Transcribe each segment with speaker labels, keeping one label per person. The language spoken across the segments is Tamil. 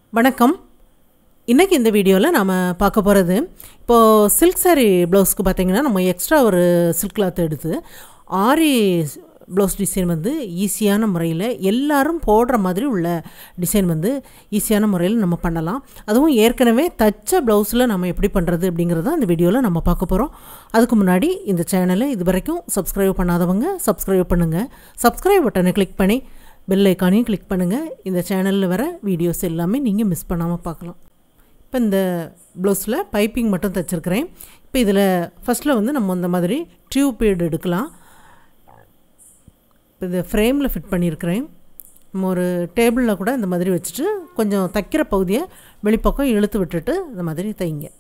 Speaker 1: வணக்கம் இன்றைக்கி இந்த வீடியோவில் நாம் பார்க்க போகிறது இப்போது சில்க் saree ப்ளவுஸ்க்கு பார்த்தீங்கன்னா நம்ம எக்ஸ்ட்ரா ஒரு சில்க் கிளாத் எடுத்து ஆரி ப்ளவுஸ் டிசைன் வந்து ஈஸியான முறையில் எல்லாரும் போடுற மாதிரி உள்ள டிசைன் வந்து ஈஸியான முறையில் நம்ம பண்ணலாம் அதுவும் ஏற்கனவே தச்ச ப்ளவுஸில் நம்ம எப்படி பண்ணுறது அப்படிங்கிறத அந்த வீடியோவில் நம்ம பார்க்க போகிறோம் அதுக்கு முன்னாடி இந்த சேனலை இது வரைக்கும் சப்ஸ்கிரைப் பண்ணாதவங்க சப்ஸ்கிரைப் பண்ணுங்கள் சப்ஸ்கிரைப் பட்டனை கிளிக் பண்ணி பெல் ஐக்கானையும் கிளிக் பண்ணுங்கள் இந்த சேனலில் வர வீடியோஸ் எல்லாமே நீங்கள் மிஸ் பண்ணாமல் பார்க்கலாம் இப்போ இந்த ப்ளவுஸில் பைப்பிங் மட்டும் தைச்சிருக்கிறேன் இப்போ இதில் ஃபஸ்ட்டில் வந்து நம்ம இந்த மாதிரி டியூப் பீடு எடுக்கலாம் இப்போ இதை ஃப்ரேமில் ஃபிட் பண்ணியிருக்கிறேன் நம்ம ஒரு டேபிளில் கூட இந்த மாதிரி வச்சுட்டு கொஞ்சம் தைக்கிற பகுதியை வெளிப்பக்கம் இழுத்து விட்டுட்டு இந்த மாதிரி தைங்க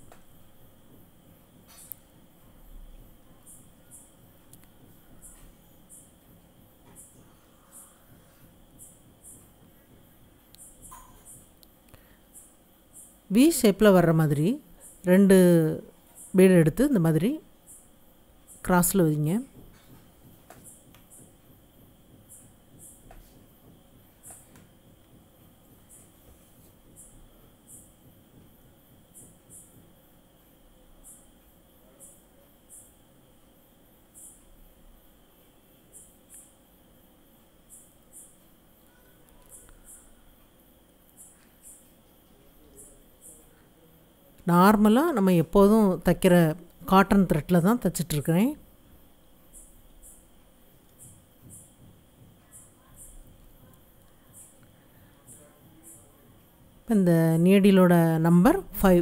Speaker 1: வி ஷேப்பில் வர்ற மாதிரி ரெண்டு பீடு எடுத்து இந்த மாதிரி கிராஸில் வைங்க நார்மலாக நம்ம எப்போதும் தைக்கிற காட்டன் த்ரெட்டில் தான் தைச்சிட்ருக்கிறேன் இந்த நீடிலோட நம்பர் ஃபைவ்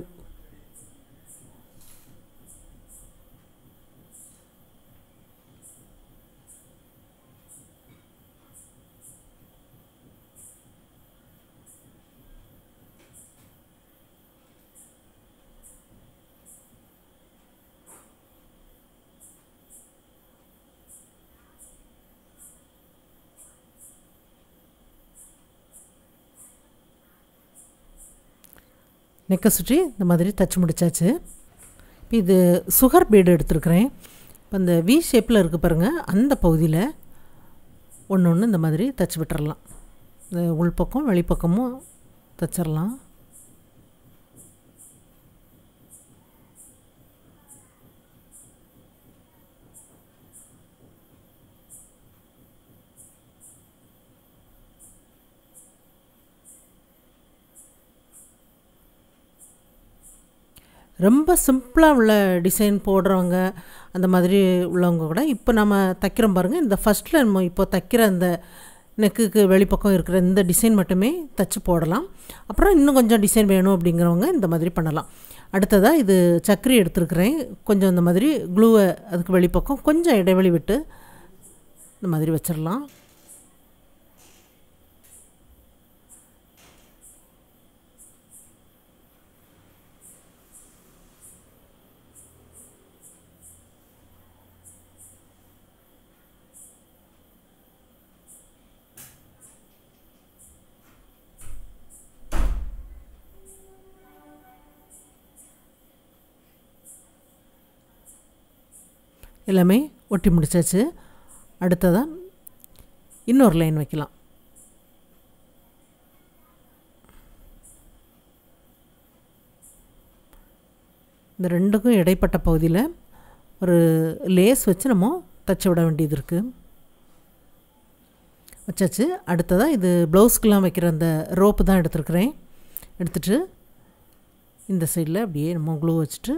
Speaker 1: நெக்கை சுற்றி இந்த மாதிரி தச்சு முடித்தாச்சு இப்போ இது சுகர் பீடு எடுத்துருக்குறேன் இப்போ இந்த வி ஷேப்பில் இருக்குது பாருங்கள் அந்த பகுதியில் ஒன்று ஒன்று இந்த மாதிரி தச்சு விட்டுறலாம் இந்த உள்பக்கம் வெளிப்பக்கமும் தச்சிடலாம் ரொம்ப சிம்பிளாக உள்ள டிசைன் போடுறவங்க அந்த மாதிரி உள்ளவங்க கூட இப்போ நம்ம தைக்கிறோம் பாருங்கள் இந்த ஃபஸ்ட்டில் நம்ம இப்போ தைக்கிற அந்த நெக்குக்கு வெளிப்பக்கம் இருக்கிற இந்த டிசைன் மட்டுமே தச்சு போடலாம் அப்புறம் இன்னும் கொஞ்சம் டிசைன் வேணும் அப்படிங்கிறவங்க இந்த மாதிரி பண்ணலாம் அடுத்ததாக இது சக்கரி எடுத்துருக்குறேன் கொஞ்சம் இந்த மாதிரி க்ளூவை அதுக்கு வெளிப்பக்கம் கொஞ்சம் இடைவெளி விட்டு இந்த மாதிரி வச்சிடலாம் எல்லாமே ஒட்டி முடிச்சாச்சு அடுத்ததாக இன்னொரு லைன் வைக்கலாம் இந்த ரெண்டுக்கும் இடைப்பட்ட பகுதியில் ஒரு லேஸ் வச்சு நம்ம தச்சு விட வேண்டியது இருக்குது வச்சாச்சு அடுத்ததாக இது ப்ளவுஸ்க்கெலாம் வைக்கிற அந்த ரோப்பு தான் எடுத்துருக்குறேன் எடுத்துகிட்டு இந்த சைடில் அப்படியே நம்ம க்ளூ வச்சுட்டு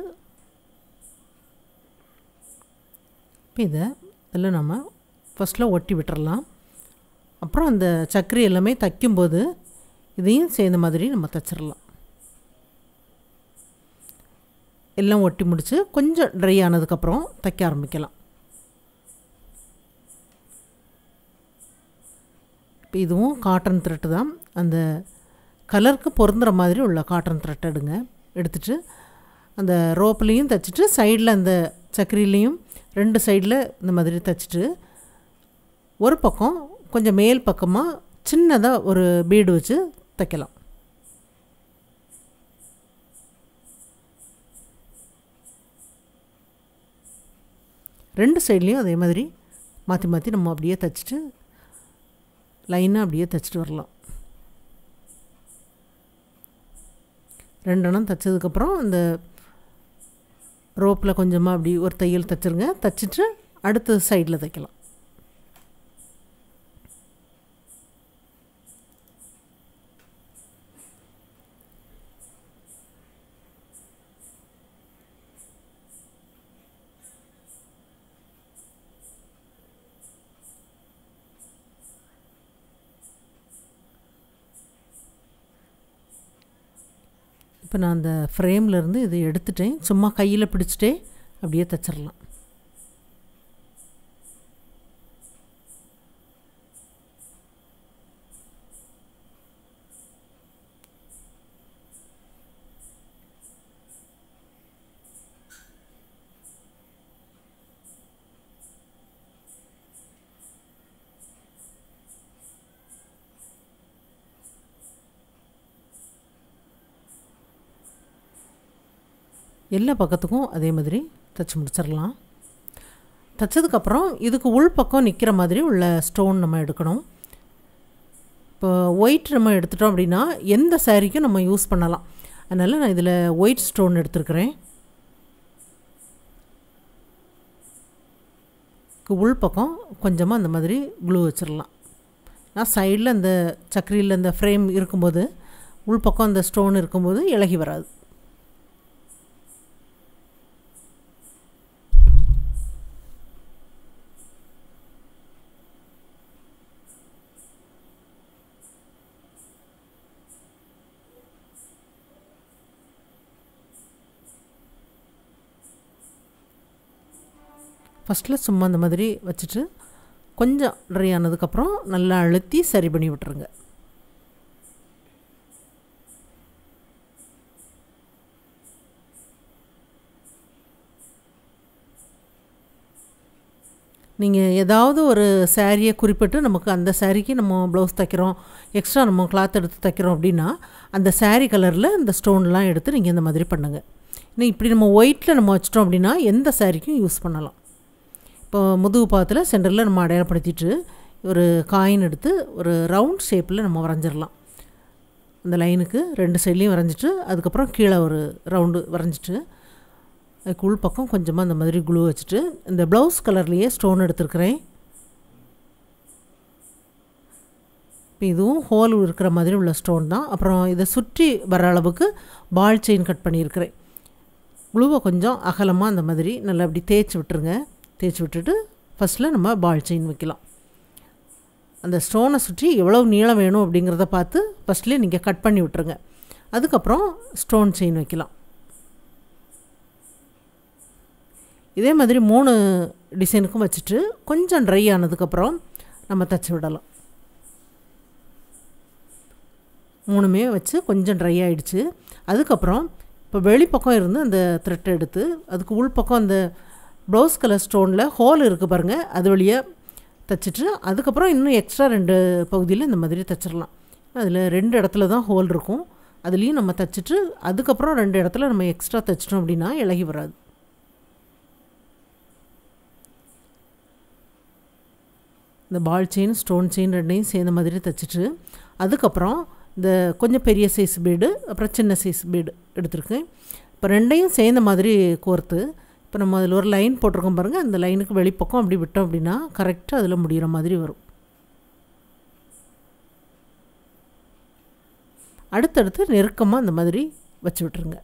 Speaker 1: இப்போ இதை இதில் நம்ம ஃபஸ்ட்டில் ஒட்டி விட்டுறலாம் அப்புறம் அந்த சக்கரை எல்லாமே தைக்கும்போது இதையும் சேர்ந்த மாதிரி நம்ம தைச்சிடலாம் எல்லாம் ஒட்டி முடித்து கொஞ்சம் ட்ரை ஆனதுக்கப்புறம் தைக்க ஆரம்பிக்கலாம் இப்போ இதுவும் காட்டன் த்ரெட்டு தான் அந்த கலருக்கு பொருந்துகிற மாதிரி உள்ள காட்டன் த்ரெட் எடுங்க எடுத்துகிட்டு அந்த ரோப்லேயும் தைச்சிட்டு சைடில் அந்த சக்கரிலையும் ரெண்டு சைடில் இந்த மாதிரி தைச்சிட்டு ஒரு பக்கம் கொஞ்சம் மேல் பக்கமாக சின்னதாக ஒரு பீடு வச்சு தைக்கலாம் ரெண்டு சைட்லேயும் அதே மாதிரி மாற்றி மாற்றி நம்ம அப்படியே தைச்சிட்டு லைனாக அப்படியே தைச்சிட்டு வரலாம் ரெண்டெண்ணம் தைச்சதுக்கப்புறம் இந்த ரோப்பில் கொஞ்சமாக அப்படி ஒரு தையல் தைச்சிருங்க தைச்சிட்டு அடுத்த சைடில் தைக்கலாம் இப்போ நான் அந்த ஃப்ரேம்லேருந்து இதை எடுத்துட்டேன் சும்மா கையில் பிடிச்சிட்டே அப்படியே தைச்சிடலாம் எல்லா பக்கத்துக்கும் அதே மாதிரி தைச்சி முடிச்சிடலாம் தைச்சதுக்கப்புறம் இதுக்கு உள் பக்கம் நிற்கிற மாதிரி உள்ள ஸ்டோன் நம்ம எடுக்கணும் இப்போ ஒயிட் நம்ம எடுத்துட்டோம் அப்படின்னா எந்த சாரீக்கும் நம்ம யூஸ் பண்ணலாம் அதனால் நான் இதில் ஒயிட் ஸ்டோன் எடுத்துருக்கிறேன் உள் பக்கம் கொஞ்சமாக அந்த மாதிரி க்ளூ வச்சிடலாம் நான் சைடில் அந்த சக்கரியில் அந்த ஃப்ரேம் இருக்கும்போது உள் பக்கம் அந்த ஸ்டோன் இருக்கும்போது இலகி வராது ஃபஸ்ட்டில் சும்மா அந்த மாதிரி வச்சுட்டு கொஞ்சம் ட்ரை ஆனதுக்கப்புறம் நல்லா அழுத்தி சரி பண்ணி விட்டுருங்க நீங்கள் ஏதாவது ஒரு சாரியை குறிப்பிட்டு நமக்கு அந்த சாரிக்கு நம்ம ப்ளவுஸ் தைக்கிறோம் எக்ஸ்ட்ரா நம்ம கிளாத் எடுத்து தைக்கிறோம் அப்படின்னா அந்த சாரீ கலரில் இந்த ஸ்டோன்லாம் எடுத்து நீங்கள் இந்த மாதிரி பண்ணுங்கள் இன்னும் இப்படி நம்ம ஒயிட்டில் நம்ம வச்சிட்டோம் அப்படின்னா எந்த சாரிக்கும் யூஸ் பண்ணலாம் இப்போ முதுகு பாகத்தில் சென்டரில் நம்ம அடையாளப்படுத்திட்டு ஒரு காயின் எடுத்து ஒரு ரவுண்ட் ஷேப்பில் நம்ம வரைஞ்சிடலாம் அந்த லைனுக்கு ரெண்டு சைட்லேயும் வரைஞ்சிட்டு அதுக்கப்புறம் கீழே ஒரு ரவுண்டு வரைஞ்சிட்டு அதுக்கு உள் பக்கம் கொஞ்சமாக அந்த மாதிரி குளூ வச்சுட்டு இந்த ப்ளவுஸ் கலர்லேயே ஸ்டோன் எடுத்துருக்கிறேன் இப்போ இதுவும் ஹோல் இருக்கிற மாதிரி உள்ள ஸ்டோன் தான் அப்புறம் இதை சுற்றி வர அளவுக்கு பால் செயின் கட் பண்ணியிருக்கிறேன் குளுவை கொஞ்சம் அகலமாக அந்த மாதிரி நல்லா அப்படி தேய்ச்சி விட்டுருங்க தேய்ச்சி விட்டுட்டு ஃபஸ்ட்டில் நம்ம பால் செயின் வைக்கலாம் அந்த ஸ்டோனை சுற்றி எவ்வளோ நீளம் வேணும் அப்படிங்கிறத பார்த்து ஃபஸ்ட்லேயே நீங்கள் கட் பண்ணி விட்டுருங்க அதுக்கப்புறம் ஸ்டோன் செயின் வைக்கலாம் இதே மாதிரி மூணு டிசைனுக்கும் வச்சுட்டு கொஞ்சம் ட்ரை ஆனதுக்கப்புறம் நம்ம தச்சு விடலாம் மூணுமே வச்சு கொஞ்சம் ட்ரை ஆகிடுச்சு அதுக்கப்புறம் இப்போ வெளிப்பக்கம் இருந்து அந்த த்ரெட்டை எடுத்து அதுக்கு உள்பக்கம் அந்த ப்ளவுஸ் கலர் ஸ்டோனில் ஹோல் இருக்குது பாருங்கள் அது வழியாக தைச்சிட்டு அதுக்கப்புறம் இன்னும் எக்ஸ்ட்ரா ரெண்டு பகுதியில் இந்த மாதிரி தைச்சிடலாம் அதில் ரெண்டு இடத்துல தான் ஹோல் இருக்கும் அதுலேயும் நம்ம தைச்சிட்டு அதுக்கப்புறம் ரெண்டு இடத்துல நம்ம எக்ஸ்ட்ரா தைச்சிட்டோம் அப்படின்னா இலகி வராது இந்த பால் செயின் ஸ்டோன் செயின் ரெண்டையும் சேர்ந்த மாதிரி தைச்சிட்டு அதுக்கப்புறம் இந்த கொஞ்சம் பெரிய சைஸ் பீடு அப்புறம் சின்ன சைஸ் பீடு எடுத்திருக்கேன் இப்போ ரெண்டையும் சேர்ந்த மாதிரி கோர்த்து இப்போ நம்ம அதில் ஒரு லைன் போட்டிருக்கோம் பாருங்கள் அந்த லைனுக்கு வெளிப்பக்கம் அப்படி விட்டோம் அப்படின்னா கரெக்டாக அதில் முடிகிற மாதிரி வரும் அடுத்தடுத்து நெருக்கமாக அந்த மாதிரி வச்சு விட்டுருங்க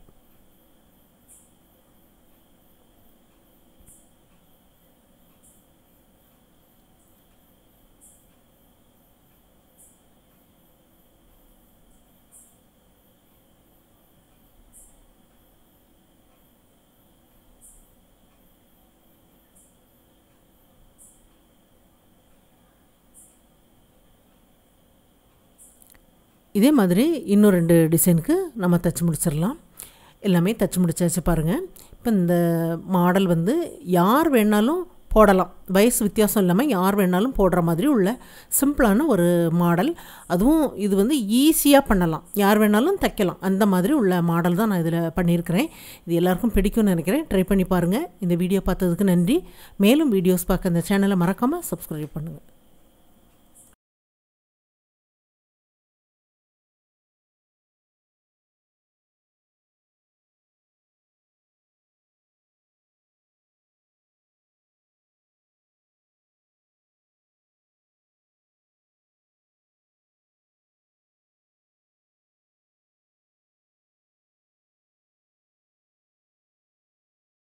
Speaker 1: இதே மாதிரி இன்னும் ரெண்டு டிசைனுக்கு நம்ம தைச்சி முடிச்சிடலாம் எல்லாமே தைச்சி முடிச்சாச்சு பாருங்கள் இப்போ இந்த மாடல் வந்து யார் வேணாலும் போடலாம் வயசு வித்தியாசம் இல்லாமல் யார் வேணாலும் போடுற மாதிரி உள்ள சிம்பிளான ஒரு மாடல் அதுவும் இது வந்து ஈஸியாக பண்ணலாம் யார் வேணாலும் தைக்கலாம் அந்த மாதிரி உள்ள மாடல் தான் நான் இதில் பண்ணியிருக்கிறேன் இது எல்லாருக்கும் பிடிக்கும்னு நினைக்கிறேன் ட்ரை பண்ணி பாருங்கள் இந்த வீடியோ பார்த்ததுக்கு நன்றி மேலும் வீடியோஸ் பார்க்க இந்த சேனலை மறக்காமல் சப்ஸ்கிரைப் பண்ணுங்கள்